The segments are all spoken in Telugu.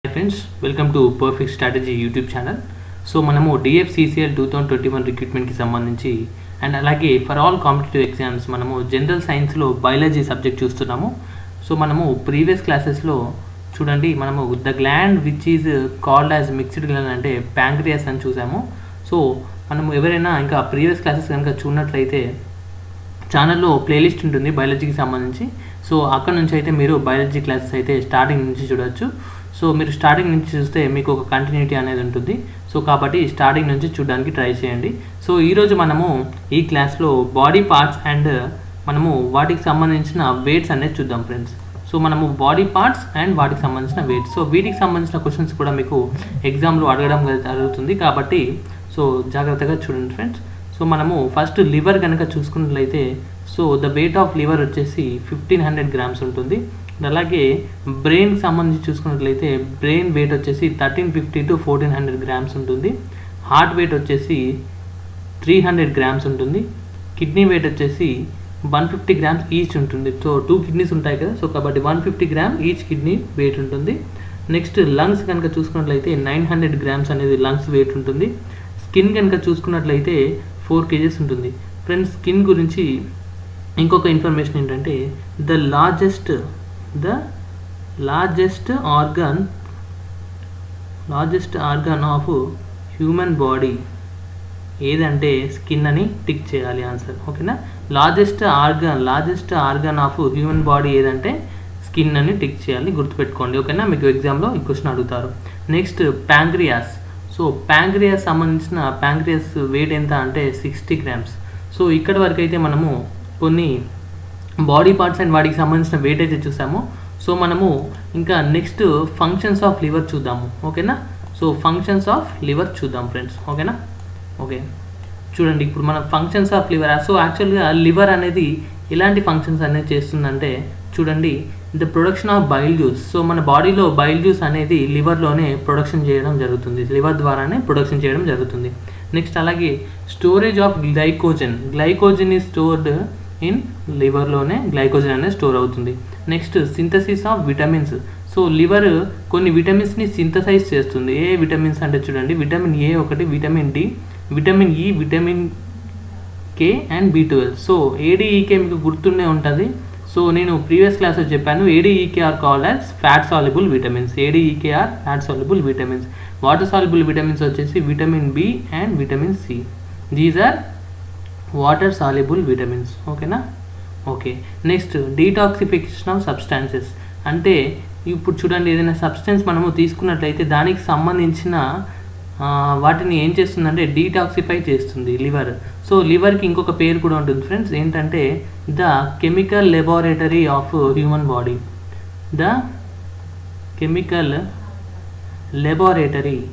friends welcome to perfect strategy YouTube channel so మనము DFCCL two thousand twenty one రిక్రూట్మెంట్కి సంబంధించి అండ్ అలాగే ఫర్ ఆల్ కాంపిటేటివ్ ఎగ్జామ్స్ మనము జనరల్ సైన్స్లో బయాలజీ సబ్జెక్ట్ చూస్తున్నాము సో మనము ప్రీవియస్ క్లాసెస్లో చూడండి మనము the gland which is called as mixed gland అంటే ప్యాంక్రియాస్ అని చూసాము సో మనము ఎవరైనా ఇంకా ప్రీవియస్ క్లాసెస్ కనుక చూడనట్లయితే ఛానల్లో ప్లేలిస్ట్ ఉంటుంది బయాలజీకి సంబంధించి సో అక్కడ నుంచి అయితే మీరు బయాలజీ క్లాసెస్ అయితే స్టార్టింగ్ నుంచి చూడొచ్చు సో మీరు స్టార్టింగ్ నుంచి చూస్తే మీకు ఒక కంటిన్యూటీ అనేది ఉంటుంది సో కాబట్టి స్టార్టింగ్ నుంచి చూడడానికి ట్రై చేయండి సో ఈరోజు మనము ఈ క్లాస్లో బాడీ పార్ట్స్ అండ్ మనము వాటికి సంబంధించిన వెయిట్స్ అనేది చూద్దాం ఫ్రెండ్స్ సో మనము బాడీ పార్ట్స్ అండ్ వాటికి సంబంధించిన వెయిట్స్ సో వీటికి సంబంధించిన క్వశ్చన్స్ కూడా మీకు ఎగ్జామ్లో అడగడం జరుగుతుంది కాబట్టి సో జాగ్రత్తగా చూడండి ఫ్రెండ్స్ సో మనము ఫస్ట్ లివర్ కనుక చూసుకున్నట్లయితే so the weight of liver వచ్చేసి ఫిఫ్టీన్ హండ్రెడ్ గ్రామ్స్ ఉంటుంది అలాగే బ్రెయిన్కి సంబంధించి చూసుకున్నట్లయితే బ్రెయిన్ వెయిట్ వచ్చేసి thirteen fifty to fourteen hundred grams ఉంటుంది హార్ట్ వెయిట్ వచ్చేసి త్రీ హండ్రెడ్ గ్రామ్స్ ఉంటుంది కిడ్నీ వెయిట్ వచ్చేసి వన్ ఫిఫ్టీ గ్రామ్స్ ఈచ్ ఉంటుంది సో టూ కిడ్నీస్ ఉంటాయి కదా సో కాబట్టి one fifty gram each kidney weight ఉంటుంది నెక్స్ట్ లంగ్స్ కనుక చూసుకున్నట్లయితే నైన్ హండ్రెడ్ గ్రామ్స్ అనేది లంగ్స్ వెయిట్ ఉంటుంది స్కిన్ కనుక చూసుకున్నట్లయితే ఫోర్ కేజెస్ ఉంటుంది ఫ్రెండ్స్ స్కిన్ గురించి ఇంకొక ఇన్ఫర్మేషన్ ఏంటంటే the largest the largest organ largest organ of human body ఏదంటే స్కిన్ అని టిక్ చేయాలి ఆన్సర్ ఓకేనా largest organ largest organ of human body ఏదంటే స్కిన్ అని టిక్ చేయాలి గుర్తుపెట్టుకోండి ఓకేనా మీకు ఎగ్జామ్లో ఈ క్వశ్చన్ అడుగుతారు నెక్స్ట్ ప్యాంక్రియాస్ సో ప్యాంక్రియాస్ సంబంధించిన ప్యాంక్రియాస్ వెయిట్ ఎంత అంటే సిక్స్టీ గ్రామ్స్ సో ఇక్కడ వరకు అయితే మనము కొన్ని బాడీ పార్ట్స్ అండ్ వాటికి సంబంధించిన వెయిట్ అయితే చూసాము సో మనము ఇంకా నెక్స్ట్ ఫంక్షన్స్ ఆఫ్ లివర్ చూద్దాము ఓకేనా సో ఫంక్షన్స్ ఆఫ్ లివర్ చూద్దాం ఫ్రెండ్స్ ఓకేనా ఓకే చూడండి ఇప్పుడు మన ఫంక్షన్స్ ఆఫ్ లివర్ సో యాక్చువల్గా లివర్ అనేది ఎలాంటి ఫంక్షన్స్ అనేది చేస్తుందంటే చూడండి the production of bile juice so మన బాడీలో బైల్ జ్యూస్ అనేది లివర్లోనే ప్రొడక్షన్ చేయడం జరుగుతుంది లివర్ ద్వారానే ప్రొడక్షన్ చేయడం జరుగుతుంది నెక్స్ట్ అలాగే స్టోరేజ్ ఆఫ్ గ్లైకోజన్ గ్లైకోజన్ ఈ స్టోర్డ్ ఇన్ లివర్లోనే గ్లైకోజన్ అనేది స్టోర్ అవుతుంది next synthesis of vitamins so liver కొన్ని విటమిన్స్ని సింథసైజ్ చేస్తుంది ఏ విటమిన్స్ అంటే చూడండి విటమిన్ ఏ ఒకటి vitamin D vitamin E vitamin K and B twelve so ADEK మీకు గుర్తుండే ఉంటుంది సో నేను ప్రీవియస్ క్లాస్లో చెప్పాను ADEK are call as fat soluble vitamins ADEK are fat soluble vitamins water soluble vitamins వచ్చేసి vitamin B and vitamin C these are water soluble vitamins ఓకేనా okay next detoxification of substances అంటే ఇప్పుడు చూడండి ఏదైనా సబ్స్టెన్స్ మనము తీసుకున్నట్లయితే దానికి సంబంధించిన వాటిని ఏం చేస్తుందంటే డీటాక్సిఫై చేస్తుంది లివర్ సో లివర్కి ఇంకొక పేరు కూడా ఉంటుంది ఫ్రెండ్స్ ఏంటంటే the chemical laboratory of human body the chemical laboratory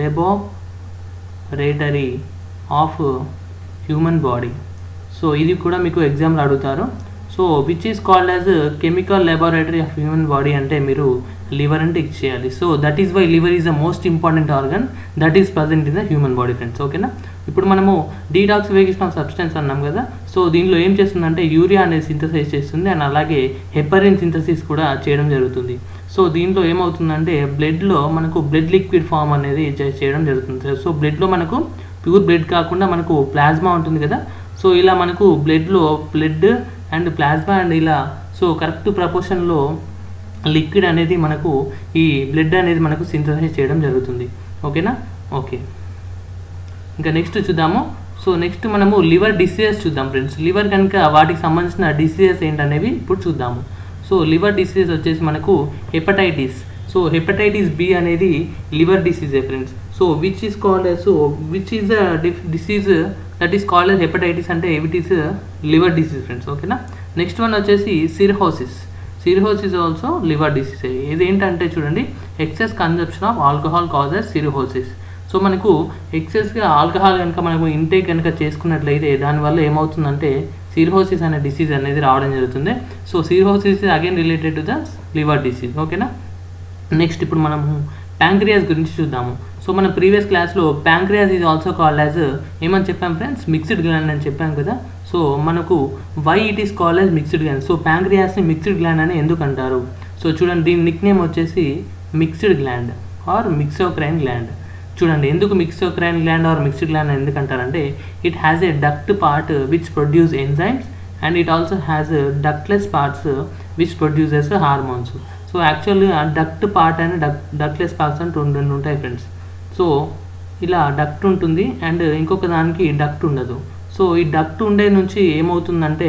laboratory of human body so ఇది కూడా మీకు ఎగ్జామ్లో అడుగుతారు so which is called as chemical laboratory of human body అంటే మీరు లివర్ అంటే టిక్ చేయాలి so that is why liver is the most important organ that is present in the human body friends ఓకేనా ఇప్పుడు మనము డీటాక్సిఫికేషన్ ఆఫ్ సబ్స్టెన్స్ అన్నాం కదా సో దీనిలో ఏం చేస్తుందంటే యూరియా అనేది సింథసైజ్ చేస్తుంది అండ్ అలాగే హెపరిన్ సింథసిస్ కూడా చేయడం జరుగుతుంది సో దీంట్లో ఏమవుతుందంటే బ్లడ్లో మనకు బ్లడ్ లిక్విడ్ ఫామ్ అనేది చేయడం జరుగుతుంది సో బ్లడ్లో మనకు ప్యూర్ బ్లడ్ కాకుండా మనకు ప్లాస్మా ఉంటుంది కదా సో ఇలా మనకు బ్లడ్లో బ్లడ్ అండ్ ప్లాస్మా అండ్ ఇలా సో కరెక్ట్ ప్రపోర్షన్లో లిక్విడ్ అనేది మనకు ఈ బ్లడ్ అనేది మనకు సింథసైజ్ చేయడం జరుగుతుంది ఓకేనా ఓకే ఇంకా నెక్స్ట్ చూద్దాము సో నెక్స్ట్ మనము లివర్ డిసీజెస్ చూద్దాం ఫ్రెండ్స్ లివర్ కనుక వాటికి సంబంధించిన డిసీజెస్ ఏంటనేవి ఇప్పుడు చూద్దాము సో లివర్ డిసీజెస్ వచ్చేసి మనకు హెపటైటిస్ సో హెపటైటిస్ బి అనేది లివర్ డిసీజే friends so which is called so which is the disease that is called as hepatitis అంటే it is liver disease friends ఓకేనా నెక్స్ట్ వన్ వచ్చేసి cirrhosis cirrhosis also liver disease ఇది ఏంటంటే చూడండి excess consumption of alcohol causes cirrhosis so మనకు ఎక్సెస్గా ఆల్కహాల్ కనుక మనకు ఇంటేక్ కనుక చేసుకున్నట్లయితే దానివల్ల ఏమవుతుందంటే సిర్హోసిస్ అనే డిసీజ్ అనేది రావడం జరుగుతుంది so cirrhosis again related to the liver disease ఓకేనా నెక్స్ట్ ఇప్పుడు మనము ప్యాంక్రియాస్ గురించి చూద్దాము సో మన ప్రీవియస్ క్లాస్లో pancreas is also called as ఏమని చెప్పాం ఫ్రెండ్స్ మిక్స్డ్ గ్లాండ్ అని చెప్పాం కదా సో మనకు why it is called as mixed gland so ప్యాంక్రియాస్ని మిక్స్డ్ గ్లాండ్ అని ఎందుకు అంటారు సో చూడండి దీని నిక్ నేమ్ వచ్చేసి mixed gland or mixocrine gland చూడండి ఎందుకు mixocrine gland or mixed gland ఎందుకంటారంటే it has a duct part which produce enzymes and it also has ductless parts which produces hormones so యాక్చువల్గా duct part and duck ductless parts అంటూ రెండు ఉంటాయి ఫ్రెండ్స్ సో ఇలా డక్ట్ ఉంటుంది అండ్ ఇంకొక దానికి డక్ట్ ఉండదు సో ఈ డక్ట్ ఉండే నుంచి ఏమవుతుందంటే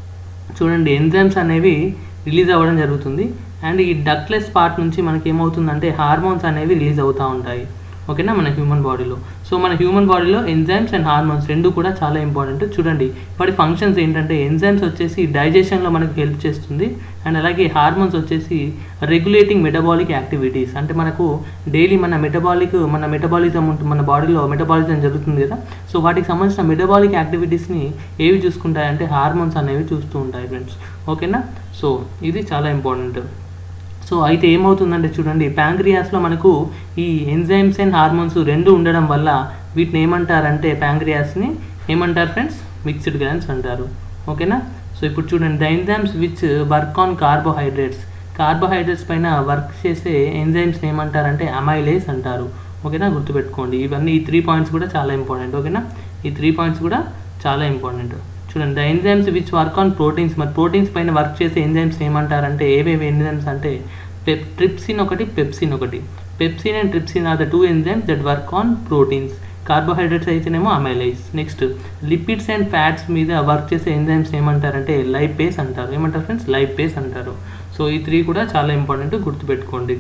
చూడండి ఎంజైమ్స్ అనేవి రిలీజ్ అవ్వడం జరుగుతుంది అండ్ ఈ డక్లెస్ పార్ట్ నుంచి మనకి ఏమవుతుందంటే హార్మోన్స్ అనేవి రిలీజ్ అవుతూ ఉంటాయి ఓకేనా మన హ్యూమన్ బాడీలో సో మన హ్యూమన్ బాడీలో ఎంజైమ్స్ అండ్ హార్మోన్స్ రెండు కూడా చాలా ఇంపార్టెంట్ చూడండి వాటి ఫంక్షన్స్ ఏంటంటే ఎంజైమ్స్ వచ్చేసి డైజెషన్లో మనకు హెల్ప్ చేస్తుంది అండ్ అలాగే హార్మోన్స్ వచ్చేసి రెగ్యులేటింగ్ మెటబాలిక్ యాక్టివిటీస్ అంటే మనకు డైలీ మన మెటబాలిక్ మన మెటబాలిజం ఉంటుంది మన బాడీలో మెటబాలిజం జరుగుతుంది కదా సో వాటికి సంబంధించిన మెటబాలిక్ యాక్టివిటీస్ని ఏవి చూసుకుంటాయంటే హార్మోన్స్ అనేవి చూస్తూ ఉంటాయి ఫ్రెండ్స్ ఓకేనా సో ఇది చాలా ఇంపార్టెంట్ సో అయితే ఏమవుతుందంటే చూడండి ప్యాంక్రియాస్లో మనకు ఈ ఎంజైమ్స్ అండ్ హార్మోన్స్ రెండు ఉండడం వల్ల వీటిని ఏమంటారంటే ప్యాంక్రియాస్ని ఏమంటారు ఫ్రెండ్స్ మిక్స్డ్ గ్రాన్స్ అంటారు ఓకేనా సో ఇప్పుడు చూడండి the enzymes which work on carbohydrates carbohydrates పైన వర్క్ చేసే ఎంజైమ్స్ని ఏమంటారంటే అమైలేస్ అంటారు ఓకేనా గుర్తుపెట్టుకోండి ఇవన్నీ ఈ త్రీ పాయింట్స్ కూడా చాలా ఇంపార్టెంట్ ఓకేనా ఈ త్రీ పాయింట్స్ కూడా చాలా ఇంపార్టెంట్ చూడండి the enzymes which work on proteins మరి ప్రోటీన్స్ పైన వర్క్ చేసే ఎంజైమ్స్ ఏమంటారంటే ఏవేవి ఎంజైమ్స్ అంటే పెప్ ట్రిప్సిన్ ఒకటి పెప్సిన్ ఒకటి pepsin and trypsin are the two enzymes that work on proteins carbohydrates అయితేనేమో amylase next lipids and fats మీద వర్క్ చేసే ఎంజైమ్స్ ఏమంటారంటే లైపేస్ అంటారు ఏమంటారు ఫ్రెండ్స్ లైపేస్ అంటారు సో ఈ త్రీ కూడా చాలా ఇంపార్టెంట్ గుర్తుపెట్టుకోండి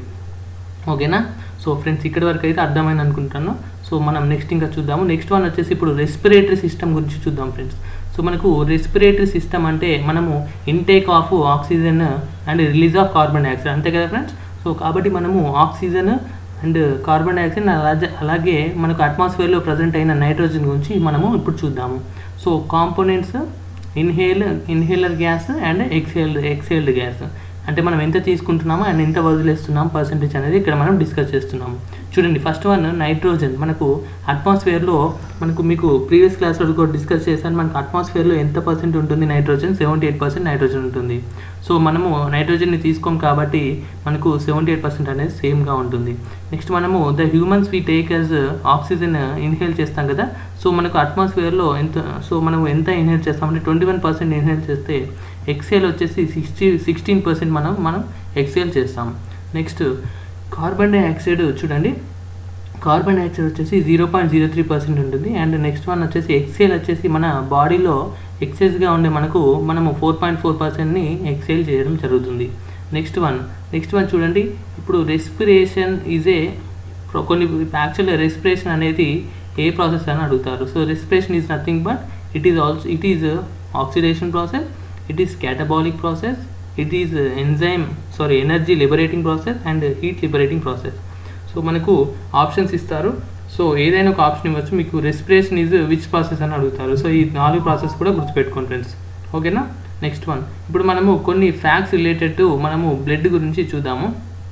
ఓకేనా సో ఫ్రెండ్స్ ఇక్కడి వరకు అయితే అర్థమైంది అనుకుంటాను సో మనం నెక్స్ట్ ఇంకా చూద్దాము నెక్స్ట్ వన్ వచ్చేసి ఇప్పుడు రెస్పిరేటరీ సిస్టమ్ గురించి చూద్దాం ఫ్రెండ్స్ సో మనకు రెస్పిరేటరీ సిస్టమ్ అంటే మనము intake of oxygen and release of carbon dioxide అంతే కదా ఫ్రెండ్స్ సో కాబట్టి మనము ఆక్సిజన్ అండ్ కార్బన్ డైఆక్సైడ్ అలాగే అలాగే మనకు అట్మాస్ఫియర్లో ప్రజెంట్ అయిన నైట్రోజన్ గురించి మనము ఇప్పుడు చూద్దాము so components inhale inhaler gas and exhaled exhaled gas అంటే మనం ఎంత తీసుకుంటున్నామో అండ్ ఎంత వదిలేస్తున్నాం పర్సంటేజ్ అనేది ఇక్కడ మనం డిస్కస్ చేస్తున్నాము చూడండి ఫస్ట్ వన్ నైట్రోజన్ మనకు అట్మాస్ఫియర్లో మనకు మీకు ప్రీవియస్ క్లాస్లో కూడా డిస్కస్ చేశాను మనకు అట్మాస్ఫియర్లో ఎంత పర్సెంట్ ఉంటుంది nitrogen seventy eight percent nitrogen ఉంటుంది సో మనము నైట్రోజన్ని తీసుకోం కాబట్టి మనకు సెవెంటీ ఎయిట్ పర్సెంట్ అనేది సేమ్గా ఉంటుంది నెక్స్ట్ మనము the humans we take as oxygen inhale చేస్తాం కదా సో మనకు అట్మాస్ఫియర్లో ఎంత సో మనం ఎంత ఇన్హేల్ చేస్తామంటే ట్వంటీ వన్ పర్సెంట్ ఇన్హేల్ చేస్తే ఎక్సేల్ వచ్చేసి సిక్స్టీ సిక్స్టీన్ పర్సెంట్ మనం మనం ఎక్సేల్ చేస్తాం నెక్స్ట్ కార్బన్ డైఆక్సైడ్ చూడండి కార్బన్ డైఆక్సైడ్ వచ్చేసి zero point zero three percent ఉంటుంది అండ్ నెక్స్ట్ వన్ వచ్చేసి ఎక్సేల్ వచ్చేసి మన బాడీలో ఎక్సెస్గా ఉండే మనకు మనము ఫోర్ పాయింట్ ఫోర్ పర్సెంట్ని ఎక్సేల్ చేయడం జరుగుతుంది నెక్స్ట్ వన్ నెక్స్ట్ వన్ చూడండి ఇప్పుడు రెస్పిరేషన్ ఈజ్ ఏ కొన్ని యాక్చువల్గా రెస్పిరేషన్ అనేది ఏ ప్రాసెస్ అని అడుగుతారు so respiration is nothing but it is also it is oxidation process it is catabolic process it is enzyme sorry energy liberating process and heat liberating process so మనకు ఆప్షన్స్ ఇస్తారు సో ఏదైనా ఒక ఆప్షన్ ఇవ్వచ్చు మీకు రెస్పిరేషన్ ఈజ్ విచ్ ప్రాసెస్ అని అడుగుతారు సో ఈ నాలుగు ప్రాసెస్ కూడా గుర్తుపెట్టుకోండి ఫ్రెండ్స్ ఓకేనా నెక్స్ట్ వన్ ఇప్పుడు మనము కొన్ని ఫ్యాక్ట్స్ రిలేటెడ్ టు మనము బ్లడ్ గురించి చూద్దాము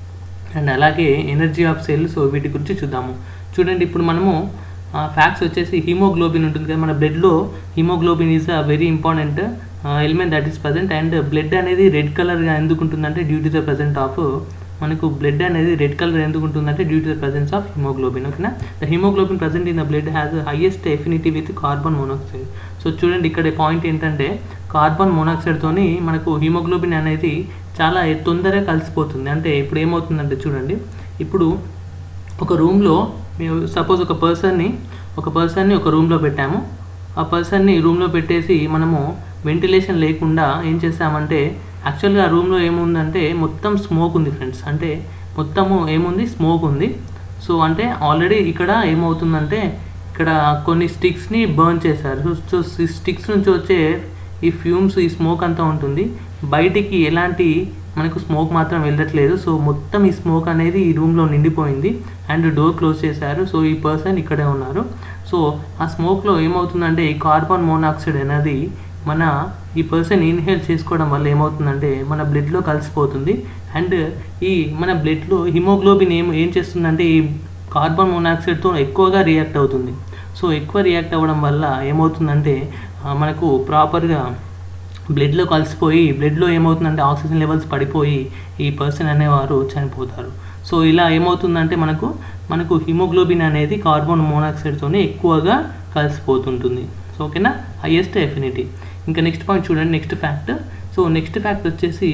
అండ్ అలాగే ఎనర్జీ ఆఫ్ సెల్ సో వీటి గురించి చూద్దాము చూడండి ఇప్పుడు మనము ఫ్యాక్ట్స్ వచ్చేసి హిమోగ్లోబిన్ ఉంటుంది కదా మన బ్లడ్లో haemoglobin is a very important element that is present and blood అనేది రెడ్ కలర్గా ఎందుకు ఉంటుందంటే due to the present of మనకు బ్లడ్ అనేది రెడ్ కలర్ ఎందుకు ఉంటుందంటే due to the presence of haemoglobin ఓకేనా the haemoglobin present in the blood has highest affinity with carbon monoxide so చూడండి ఇక్కడ పాయింట్ ఏంటంటే కార్బన్ మోనాక్సైడ్తోని మనకు హిమోగ్లోబిన్ అనేది చాలా తొందరగా కలిసిపోతుంది అంటే ఇప్పుడు ఏమవుతుందంటే చూడండి ఇప్పుడు ఒక రూమ్లో మేము సపోజ్ ఒక పర్సన్ని ఒక పర్సన్ని ఒక రూమ్లో పెట్టాము ఆ పర్సన్ని రూమ్లో పెట్టేసి మనము వెంటిలేషన్ లేకుండా ఏం చేస్తామంటే యాక్చువల్గా ఆ రూమ్లో ఏముందంటే మొత్తం స్మోక్ ఉంది ఫ్రెండ్స్ అంటే మొత్తము ఏముంది స్మోక్ ఉంది సో అంటే ఆల్రెడీ ఇక్కడ ఏమవుతుందంటే ఇక్కడ కొన్ని స్టిక్స్ని బర్న్ చేశారు సో స్టిక్స్ నుంచి వచ్చే ఈ ఫ్యూమ్స్ ఈ స్మోక్ అంతా ఉంటుంది బయటికి ఎలాంటి మనకు స్మోక్ మాత్రం వెళ్ళట్లేదు సో మొత్తం ఈ స్మోక్ అనేది ఈ రూమ్లో నిండిపోయింది అండ్ డోర్ క్లోజ్ చేశారు సో ఈ పర్సన్ ఇక్కడే ఉన్నారు సో ఆ స్మోక్లో ఏమవుతుందంటే ఈ కార్బన్ మోనాక్సైడ్ అనేది మన ఈ పర్సన్ ఇన్హేల్ చేసుకోవడం వల్ల ఏమవుతుందంటే మన బ్లడ్లో కలిసిపోతుంది అండ్ ఈ మన బ్లడ్లో హిమోగ్లోబిన్ ఏం ఏం చేస్తుందంటే ఈ కార్బన్ మోనాక్సైడ్తో ఎక్కువగా రియాక్ట్ అవుతుంది సో ఎక్కువ రియాక్ట్ అవ్వడం వల్ల ఏమవుతుందంటే మనకు ప్రాపర్గా బ్లడ్లో కలిసిపోయి బ్లడ్లో ఏమవుతుందంటే ఆక్సిజన్ లెవెల్స్ పడిపోయి ఈ పర్సన్ అనేవారు చనిపోతారు సో ఇలా ఏమవుతుందంటే మనకు మనకు హిమోగ్లోబిన్ అనేది కార్బన్ మోనాక్సైడ్తో ఎక్కువగా కలిసిపోతుంటుంది సో ఓకేనా హైయెస్ట్ ఎఫినిటీ ఇంకా నెక్స్ట్ పాయింట్ చూడండి next fact so next fact వచ్చేసి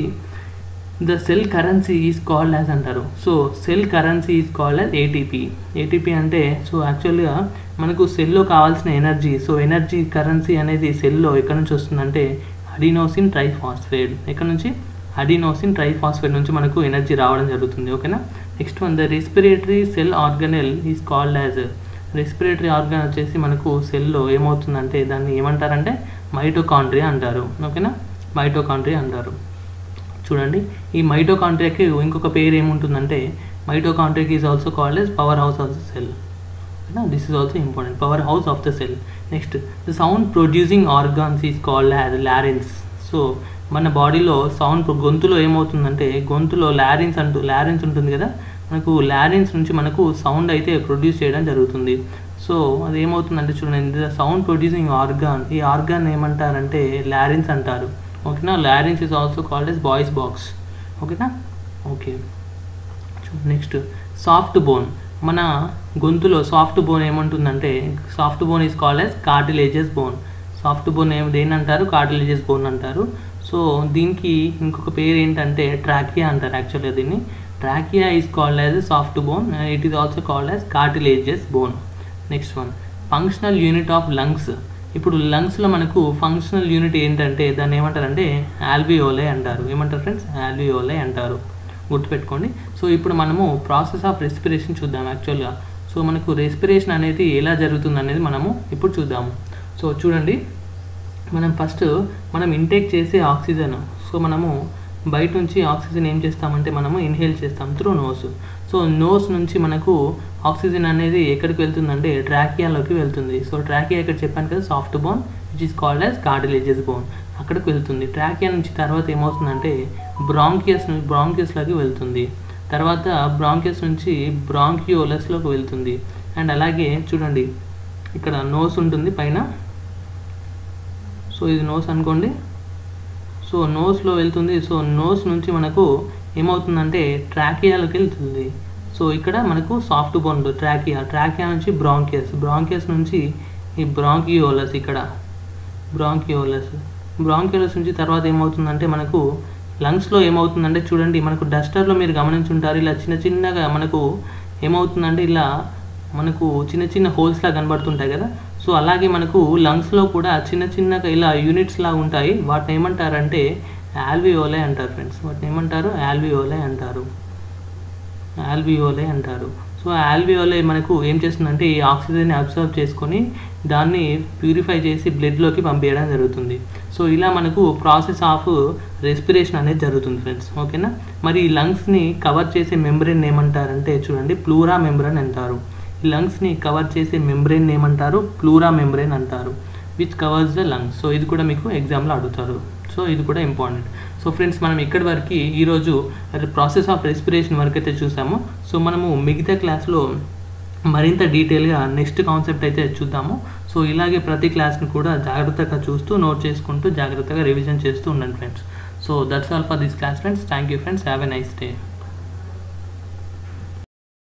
the cell currency is called as అంటారు so cell currency is called as ATP ATP అంటే సో యాక్చువల్గా మనకు సెల్లో కావాల్సిన ఎనర్జీ సో ఎనర్జీ కరెన్సీ అనేది సెల్లో ఎక్కడి నుంచి వస్తుందంటే అడినోసిన్ ట్రైఫాస్ఫేట్ ఎక్కడి నుంచి అడినోసిన్ ట్రైఫాస్ఫేట్ నుంచి మనకు ఎనర్జీ రావడం జరుగుతుంది ఓకేనా next one the respiratory cell organelle is called as respiratory organ వచ్చేసి మనకు సెల్లో ఏమవుతుందంటే దాన్ని ఏమంటారంటే మైటోకాండ్రియా అంటారు ఓకేనా మైటోకాండ్రియా అంటారు చూడండి ఈ మైటోకాంట్రియాకి ఇంకొక పేరు ఏముంటుందంటే మైటోకాంట్రియాకి is also called as power house of the cell this is also important power house of the cell next the sound producing organs is called as larynx so మన బాడీలో సౌండ్ గొంతులో ఏమవుతుందంటే గొంతులో లారెన్స్ అంటూ లారెన్స్ ఉంటుంది కదా మనకు లారెన్స్ నుంచి మనకు సౌండ్ అయితే ప్రొడ్యూస్ చేయడం జరుగుతుంది సో అది ఏమవుతుందంటే చూడండి ద సౌండ్ ప్రొడ్యూసింగ్ ఆర్గాన్ ఈ ఆర్గాన్ ఏమంటారంటే లారెన్స్ అంటారు ఓకేనా larynx is also called as voice box ఓకేనా ఓకే నెక్స్ట్ సాఫ్ట్ బోన్ మన గొంతులో సాఫ్ట్ బోన్ ఏమంటుందంటే soft bone is called as cartilages bone soft bone ఏం దేని అంటారు కార్టిలేజెస్ బోన్ అంటారు సో దీనికి ఇంకొక పేరు ఏంటంటే ట్రాకియా అంటారు యాక్చువల్గా దీన్ని trachea is called as soft bone it is also called as cartilages bone next one functional unit of lungs ఇప్పుడు లంగ్స్లో మనకు ఫంక్షనల్ యూనిట్ ఏంటంటే దాన్ని ఏమంటారంటే ఆల్వియోలే అంటారు ఏమంటారు ఫ్రెండ్స్ ఆల్వియోలే అంటారు గుర్తుపెట్టుకోండి సో ఇప్పుడు మనము ప్రాసెస్ ఆఫ్ రెస్పిరేషన్ చూద్దాం యాక్చువల్గా సో మనకు రెస్పిరేషన్ అనేది ఎలా జరుగుతుంది అనేది మనము ఇప్పుడు చూద్దాము సో చూడండి మనం ఫస్ట్ మనం ఇంటేక్ చేసే ఆక్సిజన్ సో మనము బయట నుంచి ఆక్సిజన్ ఏం చేస్తామంటే మనము ఇన్హేల్ చేస్తాం త్రూ నోస్ సో నోస్ నుంచి మనకు ఆక్సిజన్ అనేది ఎక్కడికి వెళ్తుందంటే ట్రాకియాలోకి వెళ్తుంది సో ట్రాకియా ఇక్కడ చెప్పాను కదా soft bone which is called as cartilages bone అక్కడికి వెళ్తుంది ట్రాకియా నుంచి తర్వాత ఏమవుతుందంటే బ్రాంకియస్ బ్రాంకియస్లోకి వెళ్తుంది తర్వాత బ్రాంకియస్ నుంచి బ్రాంకియోలస్లోకి వెళ్తుంది అండ్ అలాగే చూడండి ఇక్కడ నోస్ ఉంటుంది పైన సో ఇది నోస్ అనుకోండి సో నోస్లో వెళ్తుంది సో నోస్ నుంచి మనకు ఏమవుతుందంటే ట్రాకియాలోకి వెళ్తుంది సో ఇక్కడ మనకు సాఫ్ట్ బోన్ ట్రాకియా ట్రాకియా నుంచి బ్రాంకియస్ బ్రాంకియస్ నుంచి ఈ బ్రాంకియోలస్ ఇక్కడ బ్రాంకియోలస్ బ్రాంకియోలస్ నుంచి తర్వాత ఏమవుతుందంటే మనకు లంగ్స్లో ఏమవుతుందంటే చూడండి మనకు డస్టర్లో మీరు గమనించుంటారు ఇలా చిన్న చిన్నగా మనకు ఏమవుతుందంటే ఇలా మనకు చిన్న చిన్న హోల్స్ లా కనబడుతుంటాయి కదా సో అలాగే మనకు లంగ్స్లో కూడా చిన్న చిన్నగా ఇలా యూనిట్స్ లాగా ఉంటాయి వాటిని ఏమంటారంటే ఆల్వియోలే అంటారు ఫ్రెండ్స్ వాటిని ఏమంటారు ఆల్వియోలే అంటారు ఆల్వియోలే అంటారు సో ఆల్వియోలే మనకు ఏం చేస్తుందంటే ఈ ఆక్సిజన్ని అబ్జర్వ్ చేసుకొని దాన్ని ప్యూరిఫై చేసి బ్లడ్లోకి పంపించడం జరుగుతుంది సో ఇలా మనకు ప్రాసెస్ ఆఫ్ రెస్పిరేషన్ అనేది జరుగుతుంది ఫ్రెండ్స్ ఓకేనా మరి ఈ లంగ్స్ని కవర్ చేసే మెంబ్రెన్ ఏమంటారంటే చూడండి ప్లూరా మెంబ్రెన్ అంటారు ఈ లంగ్స్ని కవర్ చేసే మెంబ్రెన్ ఏమంటారు ప్లూరా మెంబ్రెన్ అంటారు which covers the lungs so ఇది కూడా మీకు ఎగ్జామ్లో అడుగుతారు సో ఇది కూడా ఇంపార్టెంట్ సో ఫ్రెండ్స్ మనం ఇక్కడి వరకు ఈరోజు ప్రాసెస్ ఆఫ్ రెస్పిరేషన్ వరకు అయితే చూసాము సో మనము మిగతా క్లాస్లో మరింత డీటెయిల్గా నెక్స్ట్ కాన్సెప్ట్ అయితే చూద్దాము సో ఇలాగే ప్రతి క్లాస్ని కూడా జాగ్రత్తగా చూస్తూ నోట్ చేసుకుంటూ జాగ్రత్తగా రివిజన్ చేస్తూ ఉండండి friends so that's all for this class friends thank you friends have a nice day